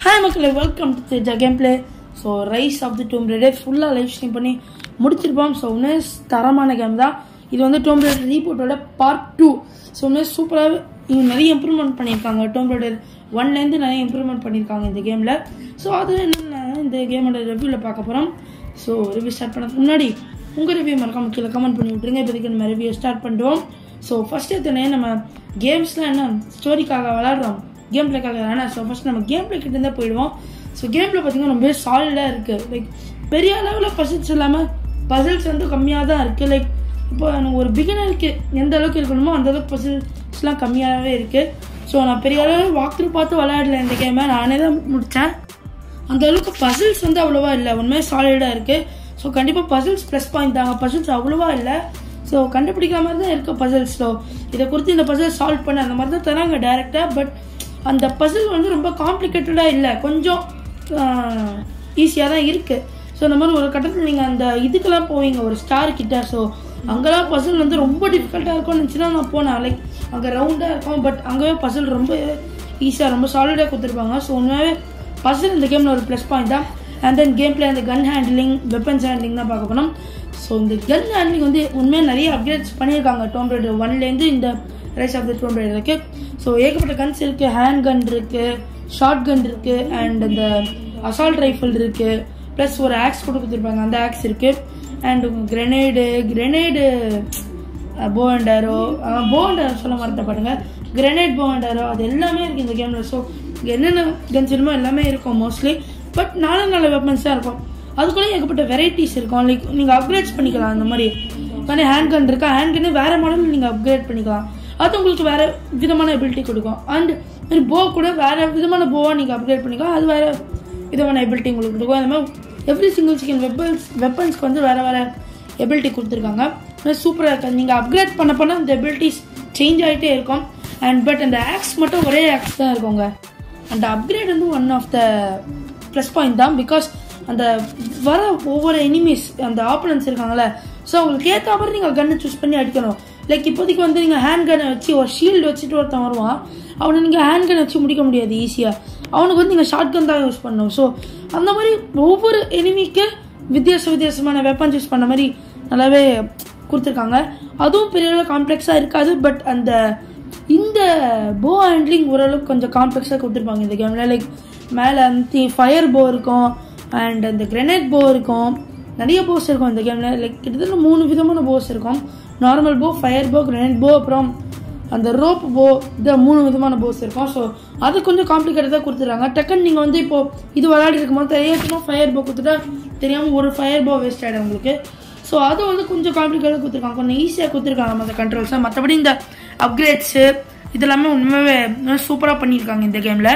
hi மக்களே welcome to Teja game play so rise of the tomb raider ஃபுல்லாக live stream பண்ணி முடிச்சிருப்போம் so உண்மையே தரமான கேம் தான் இது வந்து டோம் ரேடர் ரீபோர்ட்டோட பார்ட் டூ ஸோ உண்மையே சூப்பராக இவங்க நிறைய இம்ப்ரூவ்மெண்ட் பண்ணியிருக்காங்க டோம் ரேடர் ஒன்லேருந்து நிறைய இம்ப்ரூவ்மெண்ட் பண்ணியிருக்காங்க இந்த கேமில் ஸோ அது என்னென்ன இந்த கேமோட ரிவ்யூவில் பார்க்க போகிறோம் ஸோ ரிவ்யூ ஸ்டார்ட் பண்ணதுக்கு முன்னாடி உங்கள் ரிவ்யூ மறக்காம கீழே கமெண்ட் பண்ணி விட்ருங்க இப்போதைக்கு நம்ம ரிவ்யூ ஸ்டார்ட் பண்ணுறோம் ஸோ ஃபஸ்ட் எத்தனை நம்ம கேம்ஸ்லாம் என்ன ஸ்டோரிக்காக விளாட்றோம் கேம் பிளேக்காக வேணாம் ஸோ ஃபஸ்ட் நம்ம கேம் பிளே கிட்டே தான் போயிடுவோம் ஸோ கேம் பிளே பார்த்தீங்கன்னா ரொம்ப சாலிடாக இருக்குது லைக் பெரிய அளவில் பசில்ஸ் இல்லாமல் பசில்ஸ் வந்து கம்மியாக தான் இருக்குது லைக் இப்போ எனக்கு ஒரு பிகினருக்கு எந்த அளவுக்கு இருக்கணுமோ அந்த அளவுக்கு பசில்ஸ்லாம் கம்மியாகவே இருக்குது ஸோ நான் பெரிய அளவில் வாக் த்ரூ பார்த்து விளையாடல இந்த கேமை நானே தான் முடித்தேன் அந்த அளவுக்கு பசில்ஸ் வந்து அவ்வளோவா இல்லை உண்மையாக சாலிடாக இருக்குது ஸோ கண்டிப்பாக பசில்ஸ் ப்ளஸ் பாயிண்ட் தாங்க பசில்ஸ் அவ்வளோவா இல்லை ஸோ கண்டுபிடிக்கிற மாதிரி தான் இருக்குது பசில்ஸில் இதை குறித்து இந்த பசில் சால்வ் பண்ண அந்த மாதிரி தான் தராங்க டேரெக்டாக பட் அந்த பசில் வந்து ரொம்ப காம்ப்ளிகேட்டடாக இல்லை கொஞ்சம் ஈஸியாக தான் இருக்குது ஸோ இந்த மாதிரி ஒரு கட்டத்தில் நீங்கள் அந்த இதுக்கெல்லாம் போவீங்க ஒரு ஸ்டார் கிட்ட ஸோ அங்கெல்லாம் பசில் வந்து ரொம்ப டிஃபிகல்ட்டாக இருக்கும்னு நினச்சினா நான் போனேன் லைக் அங்கே ரவுண்டாக இருக்கும் பட் அங்கேயே பசில் ரொம்ப ஈஸியாக ரொம்ப சாலிடாக கொடுத்துருப்பாங்க ஸோ உண்மையாகவே பசில் இந்த கேமில் ஒரு ப்ளஸ் பாயிண்ட் தான் அண்ட் தென் கேம் பிளே அந்த கன் ஹேண்ட்லிங் வெப்பன்ஸ் ஹேண்ட்லிங் தான் பார்க்க போனோம் ஸோ இந்த கன் ஹேண்ட்லிங் வந்து உண்மையாக நிறைய அப்டேட்ஸ் பண்ணியிருக்காங்க டோம் ரைடர் ஒன்லேருந்து இந்த rise of the tomb raider இருக்குது ஸோ ஏகப்பட்ட கன்ஸ் இருக்குது ஹேண்ட் கன் இருக்குது ஷார்ட் கன் இருக்குது அண்ட் அந்த அசால்ட் ரைஃபிள் இருக்குது ப்ளஸ் ஒரு ஆக்ஸ் கூட கொடுத்துருப்பாங்க அந்த ஆக்ஸ் இருக்குது and grenade grenade bow and arrow bow and ஆரோ சொல்ல மறந்த பாருங்க கிரெனேட் போ அண்ட் ஆரோ அது எல்லாமே இருக்குது இந்த கேமில் ஸோ என்னென்ன கன்ஸ் வேணுமோ எல்லாமே இருக்கும் மோஸ்ட்லி பட் நல்ல நல்ல வெப்பன்ஸ் தான் இருக்கும் அதுக்குள்ளே ஏகப்பட்ட வெரைட்டிஸ் இருக்கும் லைக் நீங்கள் அப்கிரேட்ஸ் பண்ணிக்கலாம் அந்த மாதிரி உடனே ஹேண்ட் கன் இருக்கா ஹேண்ட் கன்னு வேறு மாடல் நீங்கள் அப்கிரேட் பண்ணிக்கலாம் அது உங்களுக்கு வேறு விதமான எபிலிட்டி கொடுக்கும் அண்ட் மாதிரி போ கூட வேறு விதமான போவாக நீங்கள் அப்கிரேட் பண்ணிக்கலாம் அது வேறு விதமான எபிலிட்டி உங்களுக்கு கொடுக்கும் அந்த மாதிரி எவ்ரி சிங்கிள் சிக்கன் வெப்பன்ஸ் வெப்பன்ஸ்க்கு வந்து வேறு வேறு எபிலிட்டி கொடுத்துருக்காங்க சூப்பராக இருக்குது நீங்கள் அப்கிரேட் பண்ண பண்ண அந்த எபிலிட்டிஸ் சேஞ்ச் ஆகிட்டே இருக்கும் அண்ட் பட் அந்த ஆக்ஸ் மட்டும் ஒரே ஆக்ஸ் தான் இருக்குங்க அந்த அப்கிரேட் வந்து one of the plus point தான் பிகாஸ் அந்த வர ஒவ்வொரு எனிமீஸ் அந்த ஆப்பனன்ஸ் இருக்காங்களே ஸோ அவங்களுக்கு ஏற்ற மாதிரி நீங்கள் கன்னை சூஸ் பண்ணி அடிக்கணும் லைக் இப்போதைக்கு வந்து நீங்கள் ஹேண்ட் கன்னை வச்சு ஒரு ஷீல்டு வச்சுட்டு ஒருத்தன் வருவான் அவனை நீங்கள் ஹேண்ட் கன் வச்சு முடிக்க முடியாது ஈஸியாக அவனுக்கு வந்து நீங்கள் ஷார்ட் கன் தான் யூஸ் பண்ணணும் ஸோ அந்த மாதிரி ஒவ்வொரு எனிமிக்கு வித்தியாச வித்தியாசமான வெப்பன்ஸ் யூஸ் பண்ண மாதிரி நல்லாவே கொடுத்துருக்காங்க அதுவும் பெரிய அளவு காம்ப்ளெக்ஸாக இருக்காது பட் அந்த இந்த போ ஹேண்ட்லிங் ஓரளவுக்கு கொஞ்சம் காம்ப்ளெக்ஸாக கொடுத்துருப்பாங்க இந்த கேமில் லைக் மேலே அந்த ஃபயர் போ இருக்கும் அண்ட் அந்த கிரெனேட் போ இருக்கும் நிறைய போஸ் இருக்கும் இந்த கேமில் லைக் கிட்டத்தட்ட மூணு விதமான போஸ் இருக்கும் நார்மல் போ ஃபயர் போ கிரெனேட் போ அப்புறம் அந்த ரோப் போ இந்த மூணு விதமான போஸ் இருக்கும் ஸோ அது கொஞ்சம் காம்ப்ளிகேட்டடாக கொடுத்துருக்காங்க டக்குன்னு நீங்கள் வந்து இப்போ இது விளையாடி இருக்கும்போது தெரியாமல் ஃபயர் போ கொடுத்துட்டா தெரியாமல் ஒரு ஃபயர் போ வேஸ்ட் ஆகிடும் உங்களுக்கு ஸோ அது வந்து கொஞ்சம் காம்ப்ளிகேட்டாக கொடுத்துருக்காங்க கொஞ்சம் ஈஸியாக கொடுத்துருக்காங்க மற்ற கண்ட்ரோல்ஸை மற்றபடி இந்த அப்கிரேட்ஸு இதெல்லாமே உண்மையாகவே சூப்பராக பண்ணியிருக்காங்க இந்த கேமில்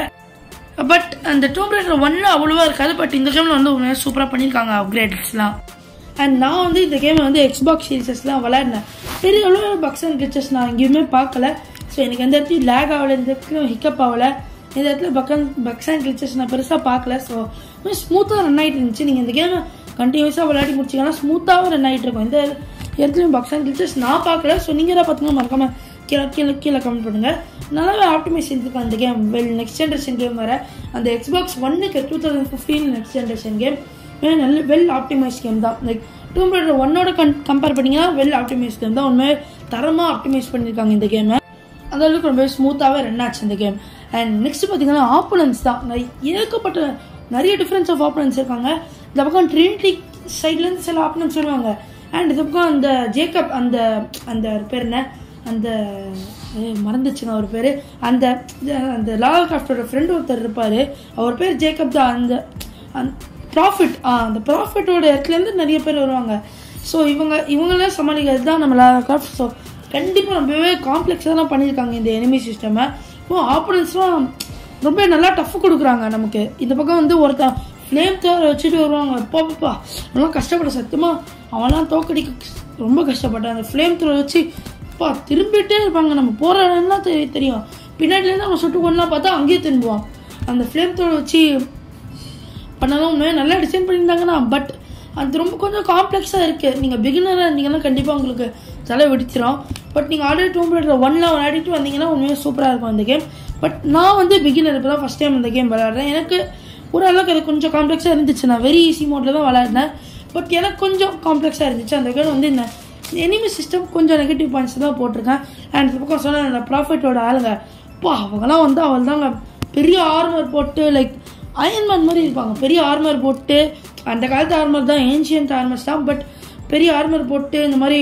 பட் அந்த டூம் ரைடர் ஒன்று அவ்வளோவா இருக்காது பட் இந்த கேமில் வந்து உண்மையாக சூப்பராக பண்ணியிருக்காங்க அப்கிரேட்ஸ்லாம் அண்ட் நான் வந்து இந்த கேமை வந்து எக்ஸ்பாக்ஸ் சீரிசஸ்லாம் விளையாடினேன் பெரிய அளவு பக்ஸ் அண்ட் கிச்சஸ் நான் எங்கேயுமே பார்க்கல ஸோ எனக்கு எந்த இடத்துலையும் லேக் ஆகலை இந்த இடத்துல ஹிக்கப் ஆகலை இந்த இடத்துல பக்கன் பக்ஸ் அண்ட் கிச்சஸ் நான் பெருசாக பார்க்கல ஸோ ஸ்மூத்தாக ரன் ஆகிட்டு இருந்துச்சு நீங்கள் இந்த கேமை கண்டினியூஸாக விளையாடி முடிச்சிங்கன்னா ஸ்மூத்தாகவும் ரன் ஆகிட்டு இருக்கும் இந்த இடத்துலையும் பக்ஸ் அண்ட் கிச்சஸ் நான் பார்க்கல ஸோ நீங்கள் தான் பார்த்தீங்கன்னா மறக்காமல் கீழே கீழே கீழே கமெண்ட் பண்ணுங்கள் நல்லாவே ஆப்டிமைஸ் செஞ்சுருக்கோம் அந்த game well next generation game வர அந்த எக்ஸ்பாக்ஸ் ஒன்னுக்கு two thousand fifteen next generation game நல்ல வெல் ஆப்டிமைஸ் கேம் தான் லைக் டூம் ரைடர் ஒன்னோட கன் கம்பேர் பண்ணிங்கன்னா வெல் ஆப்டிமைஸ் கேம் தான் உண்மையாக தரமாக ஆப்டிமைஸ் பண்ணியிருக்காங்க இந்த கேமை அந்த அளவுக்கு ரொம்ப ஸ்மூத்தாகவே ரன் ஆச்சு இந்த கேம் அண்ட் நெக்ஸ்ட் பார்த்தீங்கன்னா ஆப்போனன்ஸ் தான் நிறைய ஏகப்பட்ட நிறைய டிஃப்ரென்ஸ் ஆஃப் ஆப்போனன்ஸ் இருக்காங்க இந்த பக்கம் ட்ரினிட்டி சைட்லேருந்து சில ஆப்போனன்ஸ் வருவாங்க அண்ட் இந்த பக்கம் அந்த ஜேக்கப் அந்த அந்த பேர் என்ன அந்த மறந்துச்சுங்க அவர் பேர் அந்த அந்த லாலா கிராஃப்டோட ஃப்ரெண்டு ஒருத்தர் இருப்பார் அவர் பேர் ஜேக்கப் தான் அந்த ப்ராஃபிட் அந்த ப்ராஃபிட்டோட இடத்துலேருந்து நிறைய பேர் வருவாங்க ஸோ இவங்க இவங்களாம் சமாளிக்கிறது தான் நம்ம லாலா கிராஃப்ட் ஸோ கண்டிப்பாக ரொம்பவே காம்ப்ளெக்ஸாக தான் பண்ணியிருக்காங்க இந்த எனிமி சிஸ்டமை இப்போ ஆப்போனன்ஸ்லாம் ரொம்ப நல்லா டஃப் கொடுக்குறாங்க நமக்கு இந்த பக்கம் வந்து ஒருத்தன் ஃப்ளேம் தோற வச்சுட்டு வருவாங்க பாப்பா நல்லா கஷ்டப்பட சத்தியமாக அவன்லாம் தோக்கடிக்க ரொம்ப கஷ்டப்பட்டான் அந்த ஃப்ளேம் த்ரோ வச்சு அப்பா திரும்பிட்டே இருப்பாங்க நம்ம போகிற இடம்லாம் தெரிய தெரியும் பின்னாடிலேருந்து அவன் சுட்டு கொண்டலாம் பார்த்தா அங்கேயே திரும்புவான் அந்த ஃப்ளேம் த்ரோ வச்சு பண்ணதான் உண்மையாக நல்லா டிசைன் பண்ணியிருந்தாங்கன்னா பட் அது ரொம்ப கொஞ்சம் காம்ப்ளெக்ஸாக இருக்குது நீங்கள் பிகினராக இருந்தீங்கன்னா கண்டிப்பாக உங்களுக்கு தலை வெடிச்சிடும் பட் நீங்கள் ஆல்ரெடி டூம் ரைடர் ஒன்ல விளையாடிட்டு வந்தீங்கன்னா உண்மையாக சூப்பராக இருக்கும் அந்த கேம் பட் நான் வந்து பிகினர் இப்போ தான் ஃபஸ்ட் டைம் இந்த கேம் விளையாடுறேன் எனக்கு ஓரளவுக்கு அது கொஞ்சம் காம்ப்ளெக்ஸாக இருந்துச்சு நான் வெரி ஈஸி மோடில் தான் விளையாடினேன் பட் எனக்கு கொஞ்சம் காம்ப்ளெக்ஸாக இருந்துச்சு அந்த கேம் வந்து இந்த எனிமி சிஸ்டம் கொஞ்சம் நெகட்டிவ் பாயிண்ட்ஸ் தான் போட்டிருக்கேன் அண்ட் இந்த பக்கம் சொன்ன அந்த ப்ராஃபிட்டோட ஆளுங்க அப்பா அவங்களாம் வந்து அவள் தாங்க பெரிய ஆர்மர் போட்டு லைக் அயன்மேன் மாதிரி இருப்பாங்க பெரிய ஆர்மர் போட்டு அந்த காலத்து ஆர்மர் தான் ஏன்ஷியன்ட் ஆர்மர்ஸ் தான் பட் பெரிய ஆர்மர் போட்டு இந்த மாதிரி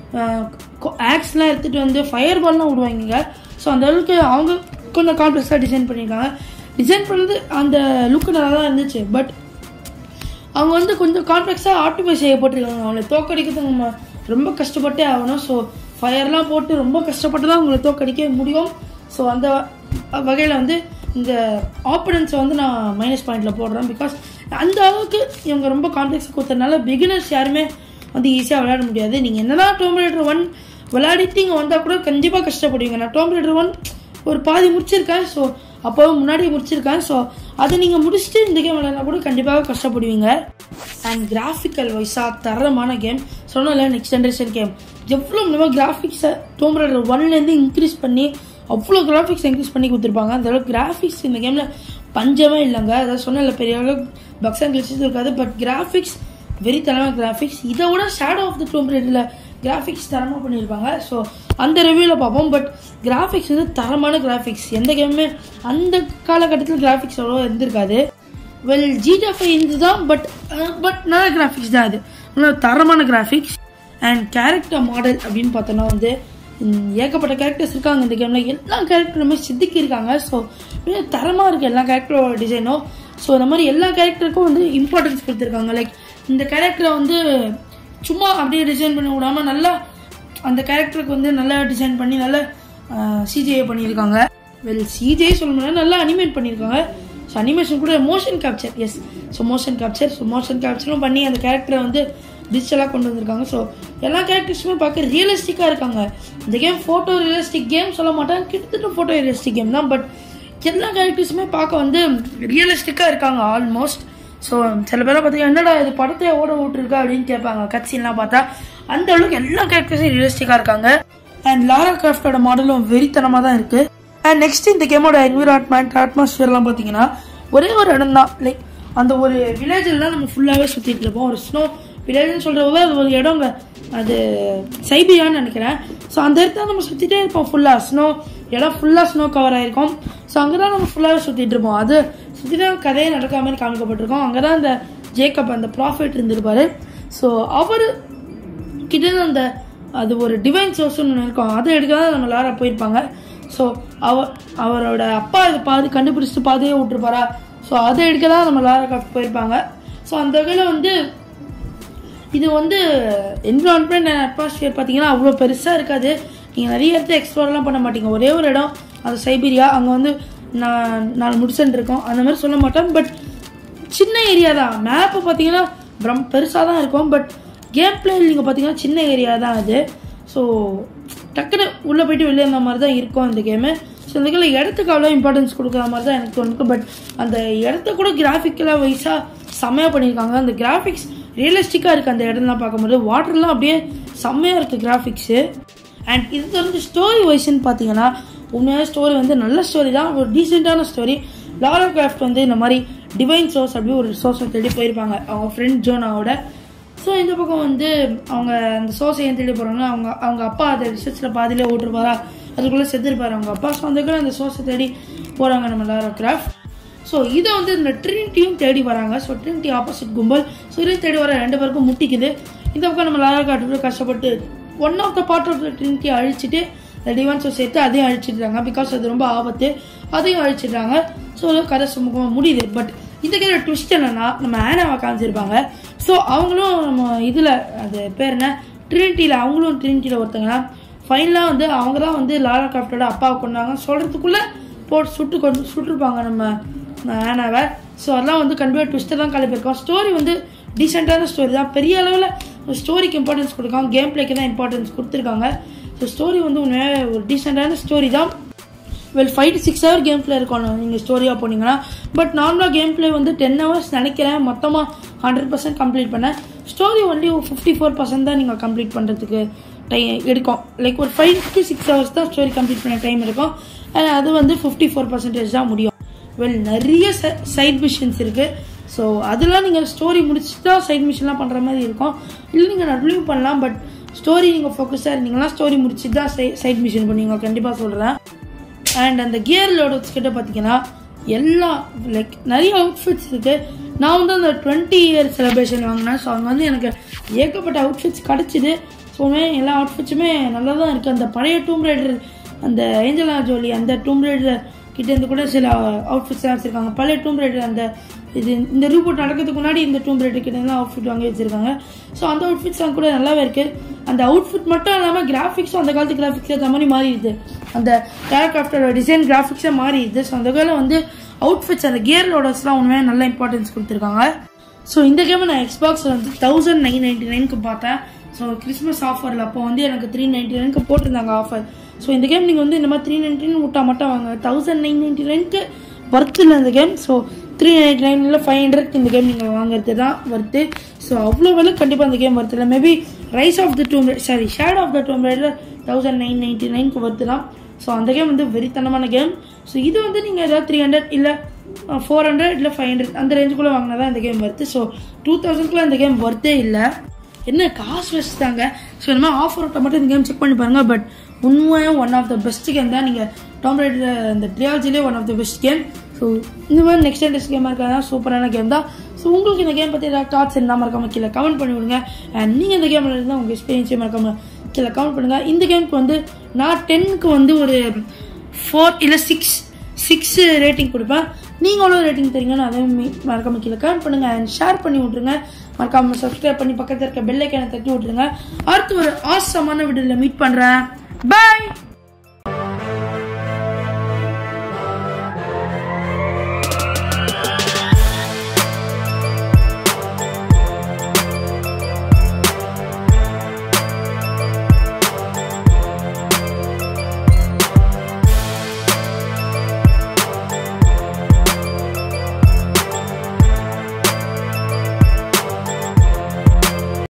ஆக்ஸ்லாம் எடுத்துகிட்டு வந்து ஃபயர் பால்லாம் விடுவாங்க ஸோ அந்த அளவுக்கு அவங்க கொஞ்சம் காம்ப்ளெக்ஸாக டிசைன் பண்ணியிருக்காங்க டிசைன் பண்ணது அந்த லுக்கு நல்லா தான் இருந்துச்சு பட் அவங்க வந்து கொஞ்சம் காம்ப்ளெக்ஸாக ஆப்டிமை செய்யப்பட்டிருக்காங்க அவங்களை தோக்கடிக்கிறதுக்கு நம்ம ரொம்ப கஷ்டப்பட்டே ஆகணும் ஸோ ஃபயர்லாம் போட்டு ரொம்ப கஷ்டப்பட்டு தான் அவங்களை தோக்கடிக்க முடியும் ஸோ அந்த வகையில் வந்து இந்த ஆப்பனன்ஸை வந்து நான் மைனஸ் பாயிண்டில் போடுறேன் பிகாஸ் அந்த அளவுக்கு இவங்க ரொம்ப காம்ப்ளெக்ஸ் கொடுத்ததுனால பிகினர்ஸ் யாருமே வந்து ஈஸியாக விளையாட முடியாது நீங்கள் என்னதான் டோம் ரைடர் ஒன் விளையாடிட்டு இங்கே வந்தால் கூட கண்டிப்பாக கஷ்டப்படுவீங்க நான் டோம் ரைடர் ஒன் ஒரு பாதி முடிச்சிருக்கேன் ஸோ அப்போவும் முன்னாடி முடிச்சிருக்கேன் ஸோ அதை நீங்கள் முடிச்சுட்டு இந்த கேம் விளையாடா கூட கண்டிப்பாக கஷ்டப்படுவீங்க அண்ட் கிராஃபிக்கல் வைஸாக தரமான கேம் சொன்னல நெக்ஸ்ட் ஜென்ரேஷன் கேம் எவ்வளோ நம்ம கிராஃபிக்ஸை டோம் ரைடர் ஒன்லேருந்து இன்க்ரீஸ் பண்ணி அவ்வளோ கிராஃபிக்ஸ் இன்க்ரீஸ் பண்ணி கொடுத்துருப்பாங்க அந்த அளவுக்கு கிராஃபிக்ஸ் இந்த கேமில் பஞ்சமே இல்லைங்க அதாவது சொன்னல பெரிய அளவுக்கு பக்ஸ் அண்ட் கிளிச்சஸ் இருக்காது பட் கிராஃபிக்ஸ் வெரி தரமான கிராஃபிக்ஸ் இதை விட ஷேடோ ஆஃப் த டோம் ரைடரில் கிராஃபிக்ஸ் தரமாக பண்ணியிருப்பாங்க ஸோ அந்த ரிவ்யூவில் பார்ப்போம் பட் கிராஃபிக்ஸ் வந்து தரமான கிராஃபிக்ஸ் எந்த கேமுமே அந்த காலகட்டத்தில் கிராஃபிக்ஸ் அவ்வளோ இருந்திருக்காது வெல் ஜிடிஎஃப் இருந்து தான் பட் பட் நல்ல கிராஃபிக்ஸ் தான் அது நல்ல தரமான கிராஃபிக்ஸ் அண்ட் கேரக்டர் மாடல் அப்படின்னு பார்த்தோன்னா வந்து ம், ஏகப்பட்ட கேரக்டர்ஸ் இருக்காங்க இந்த கேமில் எல்லா கேரக்டருமே சித்திக்கி இருக்காங்க ஸோ தரமாக இருக்குது எல்லா கேரக்டரோட டிசைனும் ஸோ இந்த மாதிரி எல்லா கேரக்டருக்கும் வந்து இம்பார்ட்டன்ஸ் கொடுத்துருக்காங்க லைக் இந்த கேரக்டரை வந்து சும்மா அப்படியே டிசைன் பண்ணி விடாம நல்லா அந்த கேரக்டருக்கு வந்து நல்லா டிசைன் பண்ணி நல்லா சிஜிஐ பண்ணியிருக்காங்க வெல் சிஜிஐ சொல்ல முடியாது நல்லா அனிமேட் பண்ணியிருக்காங்க ஸோ அனிமேஷன் கூட மோஷன் கேப்சர் எஸ் so motion capture so motion கேப்சரும் பண்ணி அந்த கேரக்டரை வந்து டிஜிட்டலாக கொண்டு வந்திருக்காங்க ஸோ எல்லா கேரக்டர்ஸுமே பார்க்க ரியலிஸ்டிக்காக இருக்காங்க இந்த கேம் ஃபோட்டோ ரியலிஸ்டிக் கேம் சொல்ல மாட்டேன் கிட்டத்தட்ட ஃபோட்டோ ரியலிஸ்டிக் கேம் தான் பட் எல்லா கேரக்டர்ஸுமே பார்க்க வந்து ரியலிஸ்டிக்காக இருக்காங்க ஆல்மோஸ்ட் ஸோ சில பேரை பார்த்தீங்கன்னா என்னடா இது படத்தை ஓட விட்டுருக்கா அப்படின்னு கேட்பாங்க கட்சின்லாம் பார்த்தா அந்த அளவுக்கு எல்லா கேரக்டர்ஸும் ரியலிஸ்டிக்காக இருக்காங்க அண்ட் லாரா கிராஃப்டோட மாடலும் வெறித்தனமாக தான் இருக்கு அண்ட் நெக்ஸ்ட் இந்த கேமோட என்விரான்மெண்ட் அட்மாஸ்பியர்லாம் பார்த்தீங்கன்னா ஒரே ஒரு இடம் தான் லைக் அந்த ஒரு வில்லேஜில் தான் நம்ம ஃபுல்லாகவே சுற்றிட்டு இருப்போம் ஒரு ஸ்னோ வில்லேஜ்னு சொல்கிறத அது ஒரு இடங்க அது சைபியான்னு நினைக்கிறேன் ஸோ அந்த இடத்துல நம்ம சுற்றிட்டே இருப்போம் ஃபுல்லாக ஸ்னோ இடம் ஃபுல்லாக ஸ்னோ கவர் ஆயிருக்கும் ஸோ அங்கே தான் நம்ம ஃபுல்லாகவே சுற்றிட்டு இருப்போம் அது சுற்றி தான் கதையே நடக்காம மாதிரி காமிக்கப்பட்டிருக்கோம் அங்கே தான் அந்த ஜேக்கப் அந்த ப்ராஃபிட் இருந்திருப்பாரு ஸோ அவர் கிட்ட அந்த அது ஒரு டிவைன் சோர்ஸ்னு ஒன்று இருக்கும் அதை எடுக்க தான் நம்ம லாரா போயிருப்பாங்க ஸோ அவ அவரோட அப்பா இதை பாது கண்டுபிடிச்சிட்டு பாதையே விட்டுருப்பாரா ஸோ அதை எடுக்க தான் நம்ம லாரா கிராஃப்ட் போயிருப்பாங்க ஸோ அந்த வகையில் வந்து இது வந்து என்விரான்மெண்ட் அண்ட் அட்மாஸ்பியர் பார்த்தீங்கன்னா அவ்வளோ பெருசாக இருக்காது நீங்கள் நிறைய இடத்துல எக்ஸ்ப்ளோர்லாம் பண்ண மாட்டீங்க ஒரே ஒரு இடம் அது சைபீரியா அங்கே வந்து நான் நான் முடிச்சுட்டு இருக்கோம் அந்த மாதிரி சொல்ல மாட்டேன் பட் சின்ன ஏரியா தான் மேப்பு பார்த்தீங்கன்னா பிரம் பெருசாக தான் இருக்கும் பட் கேம் பிளே நீங்கள் பார்த்தீங்கன்னா சின்ன ஏரியா தான் அது ஸோ டக்குன்னு உள்ளே போயிட்டு வெளியே அந்த மாதிரி தான் இருக்கும் இந்த கேமு ஸோ இந்த கேமில் இடத்துக்கு அவ்வளோ இம்பார்ட்டன்ஸ் கொடுக்குற மாதிரி தான் எனக்கு தோணுது பட் அந்த இடத்த கூட கிராஃபிக்கலாக வைஸாக செம்மையாக பண்ணியிருக்காங்க அந்த கிராஃபிக்ஸ் ரியலிஸ்டிக்காக இருக்குது அந்த இடம்லாம் பார்க்கும்போது வாட்டர்லாம் அப்படியே செம்மையாக இருக்குது கிராஃபிக்ஸு அண்ட் இது வந்து ஸ்டோரி வைஸ்ன்னு பார்த்தீங்கன்னா உண்மையான ஸ்டோரி வந்து நல்ல ஸ்டோரி தான் ஒரு டீசெண்டான ஸ்டோரி லாரா கிராஃப்ட் வந்து இந்த மாதிரி டிவைன் சோர்ஸ் அப்படி ஒரு சோர்ஸை தேடி போயிருப்பாங்க அவங்க ஃப்ரெண்ட் ஜோனாவோட ஸோ இந்த பக்கம் வந்து அவங்க அந்த சோர்ஸை ஏன் தேடி போகிறாங்க அவங்க அவங்க அப்பா அதை ரிசர்ச்சில் பாதியிலே ஓட்டிருப்பாரா அதுக்குள்ளே செத்துருப்பாரு அவங்க அப்பா ஸோ அந்த அந்த சோர்ஸை தேடி போகிறாங்க நம்ம லாரா கிராஃப்ட் ஸோ இதை வந்து இந்த ட்ரினிட்டியும் தேடி வராங்க ஸோ ட்ரினிட்டி ஆப்போசிட் கும்பல் ஸோ இதையும் தேடி வர ரெண்டு பேருக்கும் முட்டிக்குது இந்த பக்கம் நம்ம லாரா காட்டு கஷ்டப்பட்டு one of the part of the ட்ரினிட்டியை அழிச்சிட்டு இந்த டிவான்ஸை சேர்த்து அதையும் அழிச்சிடுறாங்க பிகாஸ் அது ரொம்ப ஆபத்து அதையும் அழிச்சிடுறாங்க ஸோ கதை சுமூகமாக முடியுது பட் இந்த கேர ட்விஸ்ட் என்னன்னா நம்ம ஆனாவை காமிச்சிருப்பாங்க ஸோ அவங்களும் நம்ம இதில் அது பேர் என்ன ட்ரினிட்டியில் அவங்களும் ட்ரினிட்டியில் ஒருத்தங்க ஃபைனலாக வந்து அவங்க தான் வந்து லாரா கிராஃப்டோட அப்பாவை கொண்டாங்க சொல்கிறதுக்குள்ளே போட்டு சுட்டு கொண்டு சுட்டுருப்பாங்க நம்ம ஆனாவை ஸோ அதெல்லாம் வந்து கண்டிப்பாக ட்விஸ்ட்டை தான் கிளப்பியிருக்கோம் ஸ்டோரி வந்து டீசெண்டான ஸ்டோரி தான் பெரிய அளவில் ஸ்டோரிக்கு இம்பார்ட்டன்ஸ் கொடுக்காங்க கேம் பிளேக்கு தான் இம்பார்ட்டன்ஸ் கொடுத்துருக்காங்க ஸோ ஸ்டோரி வந்து உண்மையாக ஒரு டீசெண்டான ஸ்டோரி தான் well five to six hour game play இருக்கணும் நீங்கள் ஸ்டோரியாக போனீங்கன்னா பட் நார்மலாக கேம் பிளே வந்து டென் ஹவர்ஸ் நினைக்கிறேன் மொத்தமாக ஹண்ட்ரட் பர்சன்ட் கம்ப்ளீட் பண்ணேன் story only fifty four percent தான் நீங்கள் கம்ப்ளீட் பண்ணுறதுக்கு டைம் எடுக்கும் லைக் ஒரு ஃபைவ் டு சிக்ஸ் ஹவர்ஸ் தான் ஸ்டோரி கம்ப்ளீட் பண்ண டைம் இருக்கும் அண்ட் அது வந்து ஃபிஃப்டி ஃபோர் பர்சன்டேஜ் தான் முடியும் வெல் நிறைய சைட் மிஷின்ஸ் இருக்குது ஸோ அதெல்லாம் நீங்கள் ஸ்டோரி முடிச்சுட்டு தான் சைட் மிஷின்லாம் பண்ணுற மாதிரி இருக்கும் இல்லை நீங்கள் நடுலையும் பண்ணலாம் பட் ஸ்டோரி நீங்கள் ஃபோக்கஸாக இருந்தீங்கன்னா ஸ்டோரி முடிச்சுட்டு தான் சைட் மிஷின் பண்ணுவீங்க கண்டிப்பாக சொல்கிறேன் அண்ட் அந்த கியர் லோடர்ஸ் கிட்ட பார்த்தீங்கன்னா எல்லா லைக் நிறைய அவுட்ஃபிட்ஸ் இருக்கு நான் வந்து அந்த டுவெண்ட்டி இயர் செலிப்ரேஷன் வாங்கினேன் ஸோ அங்கே வந்து எனக்கு ஏகப்பட்ட அவுட்ஃபிட்ஸ் கிடச்சிது ஸோ எல்லா அவுட்ஃபிட்ஸுமே நல்லா தான் இருக்குது அந்த பழைய டூம் ரைடர் அந்த ஏஞ்சலா ஜோலி அந்த டூம் ரைடர் கிட்டேருந்து கூட சில அவுட்ஃபிட்ஸ்லாம் வச்சுருக்காங்க பழைய டூம் ரைடர் அந்த இது இந்த ரீபோர்ட் நடக்கிறதுக்கு முன்னாடி இந்த டூம் ரைடர் கிட்ட அவுட்ஃபிட் வாங்கி வச்சிருக்காங்க ஸோ அந்த அவுட்ஃபிட்ஸ்லாம் கூட நல்லாவே இருக்கு அந்த அவுட்ஃபிட் மட்டும் இல்லாமல் கிராஃபிக்ஸும் அந்த காலத்து கிராஃபிக்ஸ் ஏற்ற மாதிரி மாறிடுது அந்த ஏர்கிராஃப்டோட டிசைன் கிராஃபிக்ஸே மாறிடுது ஸோ அந்த காலம் வந்து அவுட்ஃபிட்ஸ் அந்த கியர் லோடர்ஸ்லாம் உண்மையாக நல்ல இம்பார்ட்டன்ஸ் கொடுத்துருக்காங்க ஸோ இந்த கேமை நான் எக்ஸ்பாக்ஸ் வந்து தௌசண்ட் நைன் நைன்டி நைனுக்கு பார்த்தேன் ஸோ கிறிஸ்மஸ் ஆஃபரில் அப்போ வந்து எனக்கு த்ரீ நைன்டி நைனுக்கு போட்டிருந்தாங்க ஆஃபர் ஸோ இந்த கேம் நீங்கள் வந்து இந்த மாதிரி த்ரீ நைன்டின்னு விட்டா மட்டும் வாங்க தௌசண்ட் நைன் நைன்டி நைனுக்கு ஒர்த் இல்லை இந்த கேம் ஸோ த்ரீ நைன்டி நைனில் ஃபைவ் ஹண்ட்ரட் இந்த கேம் நீங்கள் வாங்குறது தான் ஒர்த்து ஸோ அவ்வளோ விலை கண்டிப்பாக இந்த கேம் ஒர்த்து இல்லை maybe rise of the Tomb sorry shade of the Tomb Raider thousand nine ninety நைனுக்கு ஒர்த்து தான் ஸோ அந்த கேம் வந்து வெறித்தனமான கேம் ஸோ இது வந்து நீங்கள் ஏதாவது த்ரீ ஹண்ட்ரட் இல்லை ஃபோர் ஹண்ட்ரட் இல்லை ஃபைவ் ஹண்ட்ரட் அந்த ரேஞ்சுக்குள்ளே வாங்கினா தான் இந்த கேம் ஒர்த்து ஸோ டூ தௌசண்ட்குள்ளே இந்த கேம் ஒர்த்தே இல்லை என்ன காசு வச்சுட்டாங்க ஸோ இந்த மாதிரி ஆஃபர் விட்ட மட்டும் இந்த கேம் செக் பண்ணி பாருங்க பட் உண்மையாக one of the best game தான் நீங்கள் டாம் ரைடர் இந்த ட்ரியாலஜிலே one of the best game so இந்த மாதிரி நெக்ஸ்ட் டெஸ்ட் கேமாக இருக்கிறதா சூப்பரான கேம் தான் ஸோ உங்களுக்கு இந்த கேம் பற்றி ஏதாவது தாட்ஸ் இருந்தால் மறக்காம கீழே கமெண்ட் பண்ணி விடுங்க அண்ட் நீங்கள் இந்த கேமில் இருந்தால் உங்கள் எக்ஸ்பீரியன்ஸே மறக்காம கீழே கமெண்ட் பண்ணுங்கள் இந்த கேமுக்கு வந்து நான் டென்னுக்கு வந்து ஒரு ஃபோர் இல்லை சிக்ஸ் சிக்ஸ் ரேட்டிங் கொடுப்பேன் நீங்கள் எவ்வளோ ரேட்டிங் தரீங்கன்னு அதையும் மறக்காம கீழே கமெண்ட் பண்ணுங்கள் அண்ட் ஷேர் பண்ணி விட்ருங்க மறக்காம சப்ஸ்கிரைப் பண்ணி பக்கத்தில் இருக்க பெல்லைக்கான தட்டி விட்ருங்க அடுத்து ஒரு ஆசமான வீடியோவில் மீட் பண்ணுறேன் பாய்